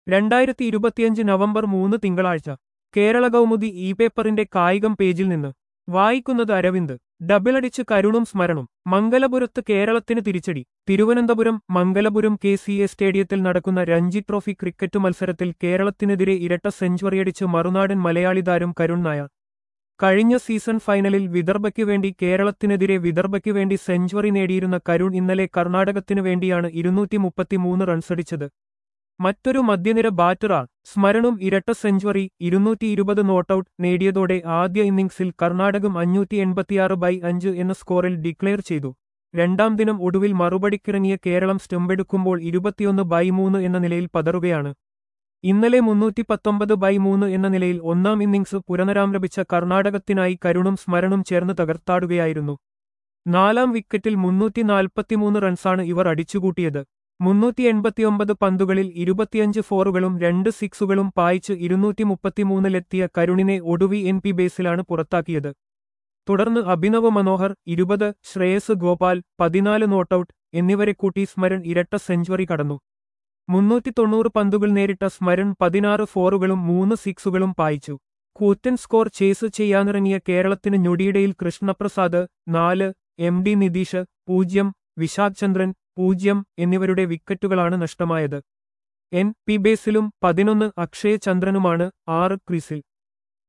രണ്ടായിരത്തി ഇരുപത്തിയഞ്ച് നവംബർ മൂന്ന് തിങ്കളാഴ്ച കേരള കൗമുദി ഇ പേപ്പറിന്റെ കായികം പേജിൽ നിന്ന് വായിക്കുന്നത് അരവിന്ദ് ഡബിളടിച്ച് കരുണും സ്മരണും മംഗലപുരത്ത് കേരളത്തിന് തിരിച്ചടി Thiruvananthapuram Mangalapuram K C A സ്റ്റേഡിയത്തിൽ നടക്കുന്ന രഞ്ജി ട്രോഫി ക്രിക്കറ്റ് മത്സരത്തിൽ കേരളത്തിനെതിരെ ഇരട്ട സെഞ്ചുറിയടിച്ച് മറുനാടൻ മലയാളി താരം കരുൺ നായർ കഴിഞ്ഞ സീസൺ ഫൈനലിൽ വിദർഭയ്ക്കു വേണ്ടി കേരളത്തിനെതിരെ വിദർഭയ്ക്കു വേണ്ടി സെഞ്ചുറി നേടിയിരുന്ന കരുൺ ഇന്നലെ കർണാടകത്തിനു വേണ്ടിയാണ് ഇരുന്നൂറ്റി മുപ്പത്തിമൂന്ന് റൺസടിച്ചത് മറ്റൊരു മധ്യനിര ബാറ്ററാണ് സ്മരണും ഇരട്ട സെഞ്ചുറി ഇരുന്നൂറ്റി ഇരുപത് നോട്ടൌട്ട് നേടിയതോടെ ആദ്യ ഇന്നിംഗ്സിൽ കർണാടകം അഞ്ഞൂറ്റി എൺപത്തിയാറ് ബൈ അഞ്ച് എന്ന സ്കോറിൽ ഡിക്ലെയർ ചെയ്തു രണ്ടാം ദിനം ഒടുവിൽ മറുപടിക്കിറങ്ങിയ കേരളം സ്റ്റെമ്പെടുക്കുമ്പോൾ ഇരുപത്തിയൊന്ന് ബൈ മൂന്ന് എന്ന നിലയിൽ പതറുകയാണ് ഇന്നലെ മുന്നൂറ്റി പത്തൊമ്പത് ബൈ മൂന്ന് എന്ന നിലയിൽ ഒന്നാം ഇന്നിംഗ്സ് പുനരാരംഭിച്ച കർണാടകത്തിനായി കരുണും സ്മരണും ചേർന്ന് തകർത്താടുകയായിരുന്നു നാലാം വിക്കറ്റിൽ മുന്നൂറ്റി നാൽപ്പത്തിമൂന്ന് റൺസാണ് ഇവർ അടിച്ചുകൂട്ടിയത് മുന്നൂറ്റി എൺപത്തിയൊമ്പത് പന്തുകളിൽ ഇരുപത്തിയഞ്ച് ഫോറുകളും രണ്ട് സിക്സുകളും പായിച്ച് ഇരുന്നൂറ്റി മുപ്പത്തിമൂന്നിലെത്തിയ കരുണിനെ ഒടുവി എൻ പി ബേസിലാണ് പുറത്താക്കിയത് തുടർന്ന് അഭിനവ് മനോഹർ ഇരുപത് ശ്രേയസ് ഗോപാൽ പതിനാല് നോട്ടൌട്ട് എന്നിവരെ കൂട്ടി സ്മരൺ ഇരട്ട സെഞ്ചുറി കടന്നു മുന്നൂറ്റി തൊണ്ണൂറ് പന്തുകൾ നേരിട്ട സ്മരൺ പതിനാറ് ഫോറുകളും മൂന്ന് സിക്സുകളും പായിച്ചു കൂറ്റൻ സ്കോർ ചേസ് ചെയ്യാനിറങ്ങിയ കേരളത്തിന് ഞൊടിയിടയിൽ കൃഷ്ണപ്രസാദ് നാല് എം ഡി നിതീഷ് പൂജ്യം വിശാഖ് ചന്ദ്രൻ പൂജ്യം എന്നിവരുടെ വിക്കറ്റുകളാണ് നഷ്ടമായത് എൻ പി ബേസിലും പതിനൊന്ന് അക്ഷയ ചന്ദ്രനുമാണ് ആറ് ക്രീസിൽ